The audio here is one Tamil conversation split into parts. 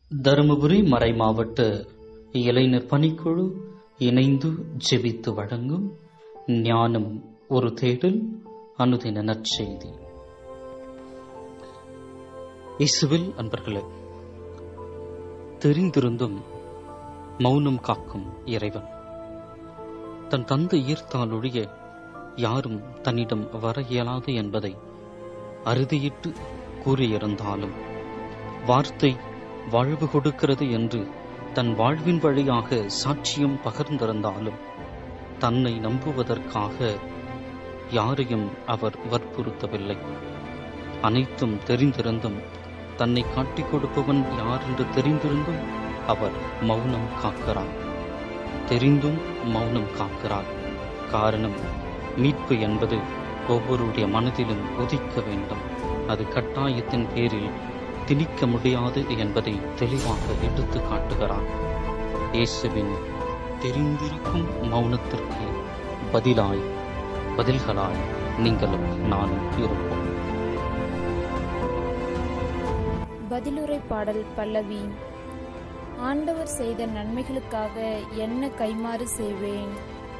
தருமபுரி மறைமாவட்ட இளைஞர் பணிக்குழு இணைந்து ஜெபித்து வழங்கும் ஞானம் ஒரு தேடல் அனுதின நற்செய்தி இசுவில் அன்பர்களே தெரிந்திருந்தும் மௌனம் காக்கும் இறைவன் தன் தந்தை ஈர்த்தால் ஒழிய யாரும் தன்னிடம் வர இயலாது என்பதை அறுதியிட்டு கூறியிருந்தாலும் வார்த்தை வாழ்வு கொடுக்கிறது என்று தன் வாழ்வின் வழியாக சாட்சியம் பகிர்ந்திருந்தாலும் தன்னை நம்புவதற்காக யாரையும் அவர் வற்புறுத்தவில்லை அனைத்தும் தெரிந்திருந்தும் தன்னை காட்டிக் கொடுப்பவன் யார் என்று தெரிந்திருந்தும் அவர் மௌனம் காக்கிறார் தெரிந்தும் மௌனம் காக்கிறார் காரணம் மீட்பு என்பது ஒவ்வொருடைய மனதிலும் உதிக்க வேண்டும் அது கட்டாயத்தின் பேரில் திணிக்க முடியாது என்பதை தெளிவாக எடுத்து காட்டுகிறார் இயேசுவின் தெரிந்திருக்கும் மௌனத்திற்கு பதிலாய் பதில்களாய் நீங்களும் நானும் இருப்போம் பதிலுரை பாடல் பல்லவி ஆண்டவர் செய்த நன்மைகளுக்காக என்ன கைமாறு செய்வேன்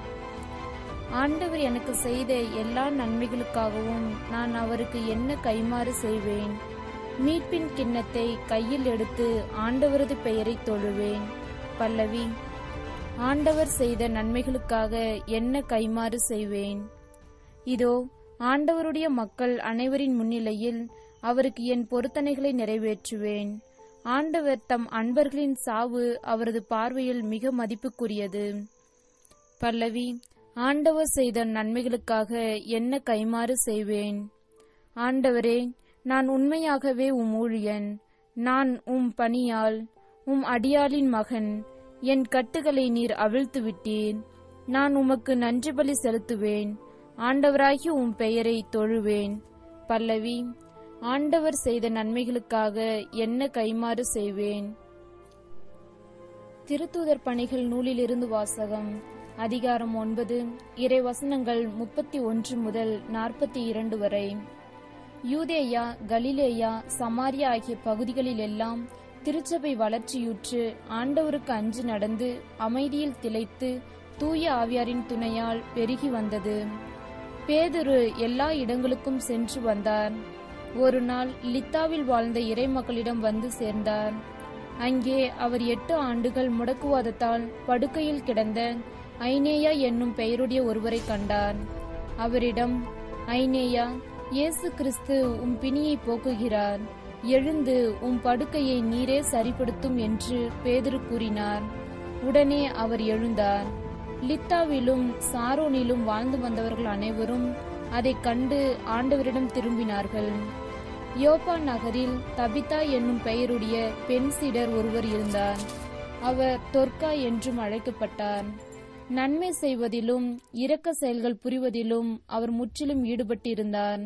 ஆண்டவர் எனக்கு செய்த எல்லா நன்மைகளுக்காகவும் நான் அவருக்கு என்ன கைமாறு செய்வேன் மீட்பின் கிண்ணத்தை கையில் எடுத்து ஆண்டவரது பெயரை தொழுவேன் பல்லவி ஆண்டவர் செய்த நன்மைகளுக்காக என்ன கைமாறு செய்வேன் இதோ ஆண்டவருடைய மக்கள் அனைவரின் முன்னிலையில் அவருக்கு என் பொருத்தனைகளை நிறைவேற்றுவேன் ஆண்டவர் தம் அன்பர்களின் சாவு அவரது பார்வையில் மிக மதிப்புக்குரியது பல்லவி ஆண்டவர் செய்த நன்மைகளுக்காக என்ன கைமாறு செய்வேன் ஆண்டவரே நான் உண்மையாகவே உம் ஊழியன் நான் உம் பணியால் உம் அடியாளின் மகன் என் கட்டுகளை நீர் அவிழ்த்து விட்டீர் நான் உமக்கு நன்றி பலி செலுத்துவேன் ஆண்டவராகி உம் பெயரை தொழுவேன் பல்லவி ஆண்டவர் செய்த நன்மைகளுக்காக என்ன கைமாறு செய்வேன் திருத்தூதர் பணிகள் நூலிலிருந்து வாசகம் அதிகாரம் ஒன்பது இறை வசனங்கள் முப்பத்தி ஒன்று முதல் நாற்பத்தி இரண்டு வரை யூதேயா கலிலேயா சமாரியா ஆகிய பகுதிகளில் எல்லாம் திருச்சபை வளர்ச்சியுற்று ஆண்டவருக்கு அஞ்சு நடந்து அமைதியில் திளைத்து தூய ஆவியாரின் துணையால் பெருகி வந்தது பேதுரு எல்லா இடங்களுக்கும் சென்று வந்தார் ஒரு நாள் லித்தாவில் வாழ்ந்த இறை மக்களிடம் வந்து சேர்ந்தார் அங்கே அவர் எட்டு ஆண்டுகள் முடக்குவாதத்தால் படுக்கையில் கிடந்த ஐனேயா என்னும் பெயருடைய ஒருவரை கண்டார் அவரிடம் ஐனேயா இயேசு கிறிஸ்து உம் பிணியை போக்குகிறார் எழுந்து உம் படுக்கையை நீரே சரிப்படுத்தும் என்று பேதுரு கூறினார் உடனே அவர் எழுந்தார் லித்தாவிலும் சாரோனிலும் வாழ்ந்து வந்தவர்கள் அனைவரும் அதைக் கண்டு ஆண்டவரிடம் திரும்பினார்கள் யோப்பா நகரில் தபிதா என்னும் பெயருடைய பெண் சீடர் ஒருவர் இருந்தார் அவர் தொர்க்கா என்றும் அழைக்கப்பட்டார் நன்மை செய்வதிலும் இரக்க செயல்கள் புரிவதிலும் அவர் முற்றிலும் ஈடுபட்டிருந்தார்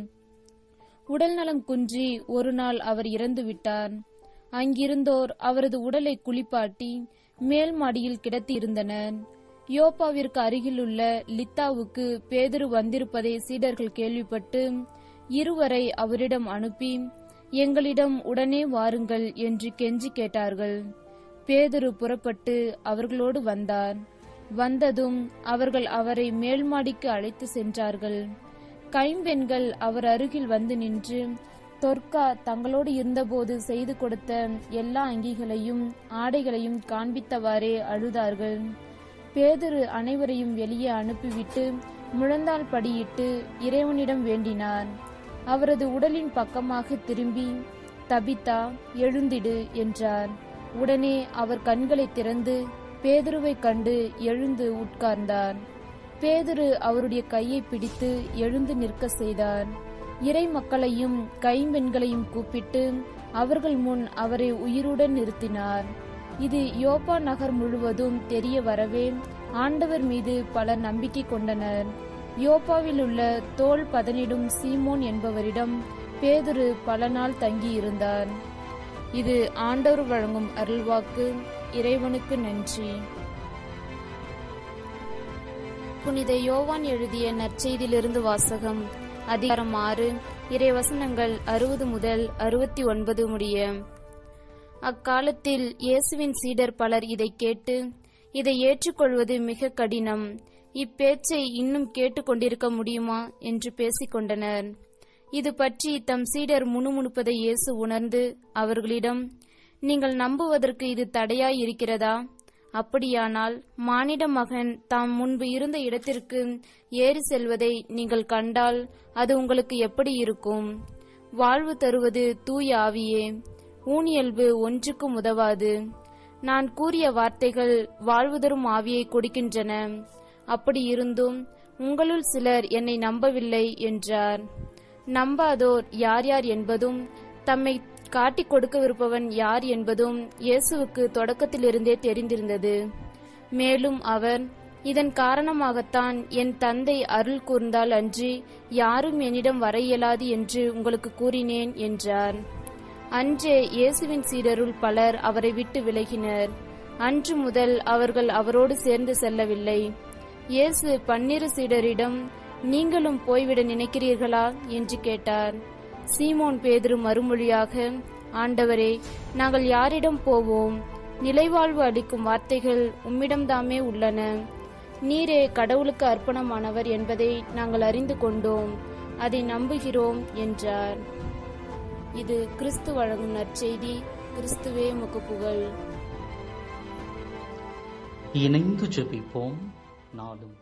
உடல் நலம் குன்றி ஒரு நாள் அவர் இறந்து விட்டார் அங்கிருந்தோர் அவரது உடலை குளிப்பாட்டி மேல் மாடியில் கிடத்தியிருந்தனர் யோப்பாவிற்கு அருகிலுள்ள லித்தாவுக்கு பேதுரு வந்திருப்பதை சீடர்கள் கேள்விப்பட்டு இருவரை அவரிடம் அனுப்பி எங்களிடம் உடனே வாருங்கள் என்று கெஞ்சி கேட்டார்கள் பேதுரு புறப்பட்டு அவர்களோடு வந்தார் வந்ததும் அவர்கள் அவரை மேல் மாடிக்கு அழைத்து சென்றார்கள் கைம்பெண்கள் அவர் அருகில் வந்து நின்று தொர்க்கா தங்களோடு இருந்தபோது செய்து கொடுத்த எல்லா அங்கிகளையும் ஆடைகளையும் காண்பித்தவாறே அழுதார்கள் பேதுரு அனைவரையும் வெளியே அனுப்பிவிட்டு முழந்தால் படியிட்டு இறைவனிடம் வேண்டினார் அவரது உடலின் பக்கமாக திரும்பி தபித்தா எழுந்திடு என்றார் உடனே அவர் கண்களை திறந்து பேதுருவை கண்டு எழுந்து உட்கார்ந்தார் பேதுரு அவருடைய கையை பிடித்து எழுந்து நிற்க செய்தார் இறை மக்களையும் கைம்பெண்களையும் கூப்பிட்டு அவர்கள் முன் அவரை உயிருடன் நிறுத்தினார் இது யோப்பா நகர் முழுவதும் தெரிய வரவே ஆண்டவர் மீது பலர் நம்பிக்கை கொண்டனர் யோப்பாவில் உள்ள தோல் பதனிடும் சீமோன் என்பவரிடம் பேதுரு பல நாள் தங்கியிருந்தார் இது ஆண்டவர் வழங்கும் அருள்வாக்கு இறைவனுக்கு நன்றி புனித யோவான் எழுதிய நற்செய்தியிலிருந்து வாசகம் அதிகாரம் ஆறு இறைவசனங்கள் அறுபது முதல் அறுபத்தி ஒன்பது முடிய அக்காலத்தில் இயேசுவின் சீடர் பலர் இதைக் கேட்டு இதை ஏற்றுக்கொள்வது மிக கடினம் இப்பேச்சை இன்னும் கேட்டுக்கொண்டிருக்க முடியுமா என்று பேசிக் கொண்டனர் இது பற்றி தம் சீடர் முணுமுணுப்பதை இயேசு உணர்ந்து அவர்களிடம் நீங்கள் நம்புவதற்கு இது தடையாய் இருக்கிறதா அப்படியானால் மானிட மகன் தாம் முன்பு இருந்த இடத்திற்கு ஏறி செல்வதை நீங்கள் கண்டால் அது உங்களுக்கு எப்படி இருக்கும் வாழ்வு தருவது தூய ஆவியே ஊனியல்பு ஒன்றுக்கும் உதவாது நான் கூறிய வார்த்தைகள் வாழ்வு தரும் ஆவியை கொடுக்கின்றன அப்படி இருந்தும் உங்களுள் சிலர் என்னை நம்பவில்லை என்றார் நம்பாதோர் யார் யார் என்பதும் தம்மை காட்டிக் கொடுக்கவிருப்பவன் யார் என்பதும் இயேசுவுக்கு தொடக்கத்திலிருந்தே தெரிந்திருந்தது மேலும் அவர் இதன் காரணமாகத்தான் என் தந்தை அருள் கூர்ந்தால் அன்றி யாரும் என்னிடம் வர இயலாது என்று உங்களுக்கு கூறினேன் என்றார் அன்றே இயேசுவின் சீடருள் பலர் அவரை விட்டு விலகினர் அன்று முதல் அவர்கள் அவரோடு சேர்ந்து செல்லவில்லை இயேசு பன்னிரு சீடரிடம் நீங்களும் போய்விட நினைக்கிறீர்களா என்று கேட்டார் சீமோன் பேதுரு மறுமொழியாக ஆண்டவரே நாங்கள் யாரிடம் போவோம் நிலைவாழ்வு அளிக்கும் வார்த்தைகள் உம்மிடம்தாமே உள்ளன நீரே கடவுளுக்கு அர்ப்பணமானவர் என்பதை நாங்கள் அறிந்து கொண்டோம் அதை நம்புகிறோம் என்றார் இது கிறிஸ்து வழங்கும் நற்செய்தி கிறிஸ்துவே முக்கு புகழ் இணைந்து ஜெபிப்போம் நாளும்